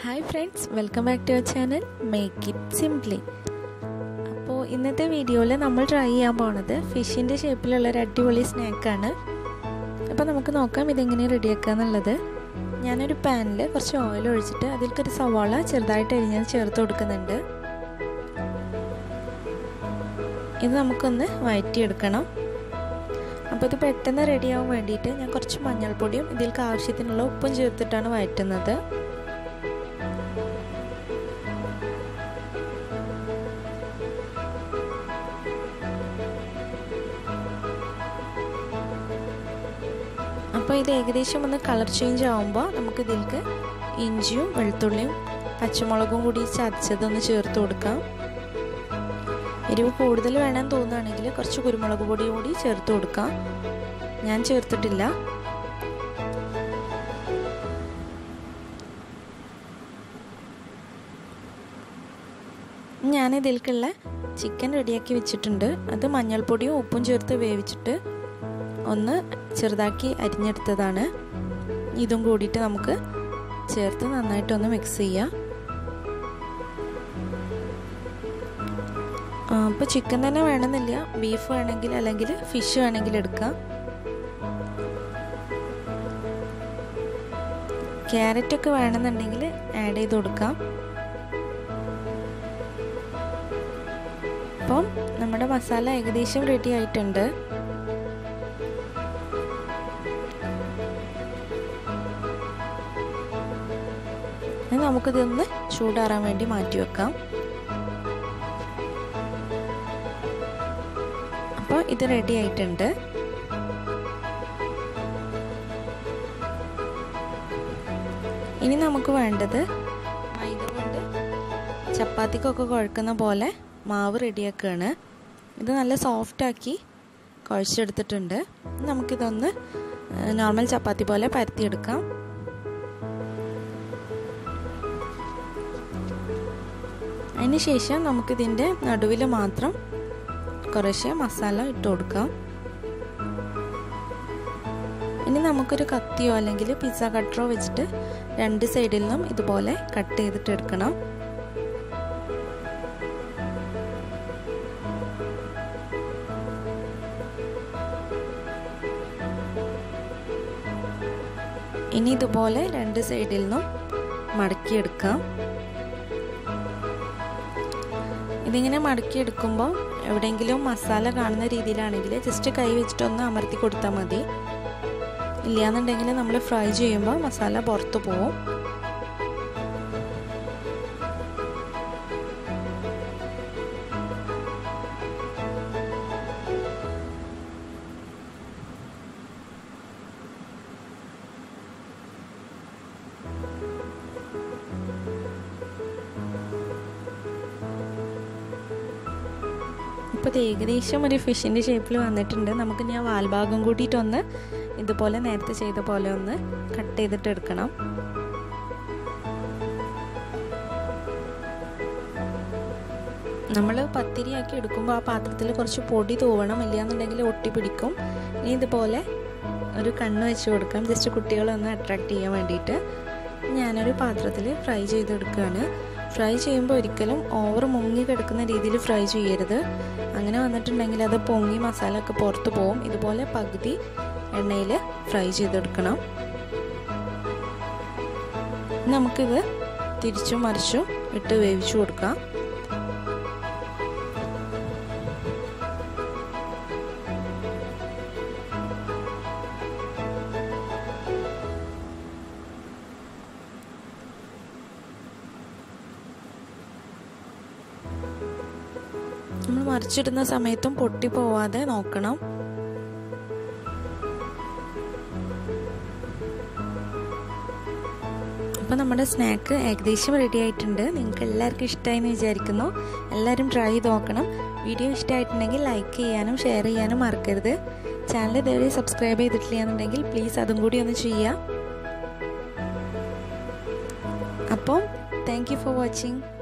hi friends welcome back to our channel make it simply അപ്പോൾ ഇന്നത്തെ വീഡിയോയിൽ നമ്മൾ ട്രൈ ചെയ്യാൻ പോണത് ഫിഷിൻ്റെ ഷേപ്പിലുള്ള ഒരു അടിപൊളി സ്നാക്കാണ് അപ്പോൾ നമുക്ക് നോക്കാം ഇതെങ്ങനെ റെഡിയാക്കുക എന്നുള്ളത് ഞാനൊരു പാനിൽ കുറച്ച് ഓയിൽ ഒഴിച്ചിട്ട് അതിൽക്കൊരു സവാള ചെറുതായിട്ട് അരിഞ്ഞത് ചേർത്ത് കൊടുക്കുന്നുണ്ട് ഇത് നമുക്കൊന്ന് വഴറ്റിയെടുക്കണം അപ്പോൾ ഇത് പെട്ടെന്ന് റെഡിയാവാൻ വേണ്ടിയിട്ട് ഞാൻ കുറച്ച് മഞ്ഞൾപ്പൊടിയും ഇതിലേക്ക് ആവശ്യത്തിനുള്ള ഉപ്പും ചേർത്തിട്ടാണ് വഴറ്റുന്നത് അപ്പോൾ ഇത് ഏകദേശം ഒന്ന് കളർ ചേഞ്ച് ആകുമ്പോൾ നമുക്ക് ഇതിലേക്ക് ഇഞ്ചിയും വെളുത്തുള്ളിയും പച്ചമുളകും കൂടി ചതച്ചതൊന്ന് ചേർത്ത് കൊടുക്കാം എരിവ് കൂടുതൽ വേണം തോന്നുകയാണെങ്കിൽ കുറച്ച് കുരുമുളക് പൊടി കൂടി ചേർത്ത് കൊടുക്കാം ഞാൻ ചേർത്തിട്ടില്ല ഞാൻ ഇതിലേക്കുള്ള ചിക്കൻ റെഡിയാക്കി വെച്ചിട്ടുണ്ട് അത് മഞ്ഞൾപ്പൊടിയും ഉപ്പും ചേർത്ത് വേവിച്ചിട്ട് ഒന്ന് ചെറുതാക്കി അരിഞ്ഞെടുത്തതാണ് ഇതും കൂടിയിട്ട് നമുക്ക് ചേർത്ത് നന്നായിട്ടൊന്ന് മിക്സ് ചെയ്യാം അപ്പോൾ ചിക്കൻ തന്നെ വേണമെന്നില്ല ബീഫ് വേണമെങ്കിൽ അല്ലെങ്കിൽ ഫിഷ് വേണമെങ്കിൽ എടുക്കാം ക്യാരറ്റ് ഒക്കെ വേണമെന്നുണ്ടെങ്കിൽ ആഡ് ചെയ്ത് കൊടുക്കാം അപ്പം നമ്മുടെ മസാല ഏകദേശം റെഡി ആയിട്ടുണ്ട് നമുക്കിതൊന്ന് ചൂടാറാൻ വേണ്ടി മാറ്റി വെക്കാം അപ്പോൾ ഇത് റെഡി ആയിട്ടുണ്ട് ഇനി നമുക്ക് വേണ്ടത് മൈദ കൊണ്ട് ചപ്പാത്തിക്കൊക്കെ കുഴക്കുന്ന പോലെ മാവ് റെഡിയാക്കുകയാണ് ഇത് നല്ല സോഫ്റ്റാക്കി കുഴച്ചെടുത്തിട്ടുണ്ട് നമുക്കിതൊന്ന് നോർമൽ ചപ്പാത്തി പോലെ പരത്തിയെടുക്കാം അതിന് ശേഷം നമുക്കിതിൻ്റെ നടുവിൽ മാത്രം കുറേശ്ശെ മസാല ഇട്ട് കൊടുക്കാം ഇനി നമുക്കൊരു കത്തിയോ അല്ലെങ്കിൽ പിസ്സ കട്ടറോ വെച്ചിട്ട് രണ്ട് സൈഡിൽ നിന്നും ഇതുപോലെ കട്ട് ചെയ്തിട്ട് എടുക്കണം ഇനി ഇതുപോലെ രണ്ട് സൈഡിൽ നിന്നും മടക്കിയെടുക്കാം ഇതിങ്ങനെ മടക്കിയെടുക്കുമ്പോൾ എവിടെയെങ്കിലും മസാല കാണുന്ന രീതിയിലാണെങ്കിൽ ജസ്റ്റ് കൈ വെച്ചിട്ടൊന്ന് അമർത്തി കൊടുത്താൽ മതി ഇല്ലയെന്നുണ്ടെങ്കിൽ നമ്മൾ ഫ്രൈ ചെയ്യുമ്പോൾ മസാല പുറത്തു പോവും ഇപ്പോൾ ഇത് ഏകദേശം ഒരു ഫിഷിൻ്റെ ഷേപ്പിൽ വന്നിട്ടുണ്ട് നമുക്ക് ഞാൻ വാൽഭാഗം കൂട്ടിയിട്ടൊന്ന് ഇതുപോലെ നേരത്തെ ചെയ്ത പോലെ ഒന്ന് കട്ട് ചെയ്തിട്ട് എടുക്കണം നമ്മൾ പത്തിരിയാക്കി എടുക്കുമ്പോൾ ആ പാത്രത്തിൽ കുറച്ച് പൊടി തൂവണം ഇല്ലയെന്നുണ്ടെങ്കിൽ ഒട്ടി പിടിക്കും ഇനി ഇതുപോലെ ഒരു കണ്ണ് വെച്ച് കൊടുക്കാം ജസ്റ്റ് കുട്ടികളെ ഒന്ന് അട്രാക്ട് ചെയ്യാൻ വേണ്ടിയിട്ട് ഞാനൊരു പാത്രത്തിൽ ഫ്രൈ ചെയ്തെടുക്കുകയാണ് ഫ്രൈ ചെയ്യുമ്പോൾ ഒരിക്കലും ഓവർ മുങ്ങി കിടക്കുന്ന രീതിയിൽ ഫ്രൈ ചെയ്യരുത് അങ്ങനെ വന്നിട്ടുണ്ടെങ്കിൽ അത് പൊങ്ങി മസാല ഒക്കെ പുറത്ത് പോകും ഇതുപോലെ പകുതി എണ്ണയിൽ ഫ്രൈ ചെയ്തെടുക്കണം നമുക്കിത് തിരിച്ചും മറിച്ചും ഇട്ട് വേവിച്ചു കൊടുക്കാം നമ്മൾ മറിച്ചിടുന്ന സമയത്തും പൊട്ടി പോവാതെ നോക്കണം അപ്പോൾ നമ്മുടെ സ്നാക്ക് ഏകദേശം റെഡി ആയിട്ടുണ്ട് നിങ്ങൾക്ക് എല്ലാവർക്കും ഇഷ്ടമായി എന്ന് വിചാരിക്കുന്നു എല്ലാവരും ട്രൈ ചെയ്ത് നോക്കണം വീഡിയോ ഇഷ്ടമായിട്ടുണ്ടെങ്കിൽ ലൈക്ക് ചെയ്യാനും ഷെയർ ചെയ്യാനും മറക്കരുത് ചാനൽ ഇതുവരെ സബ്സ്ക്രൈബ് ചെയ്തിട്ടില്ല എന്നുണ്ടെങ്കിൽ പ്ലീസ് അതും കൂടി ഒന്ന് ചെയ്യാം അപ്പോൾ താങ്ക് യു ഫോർ വാച്ചിങ്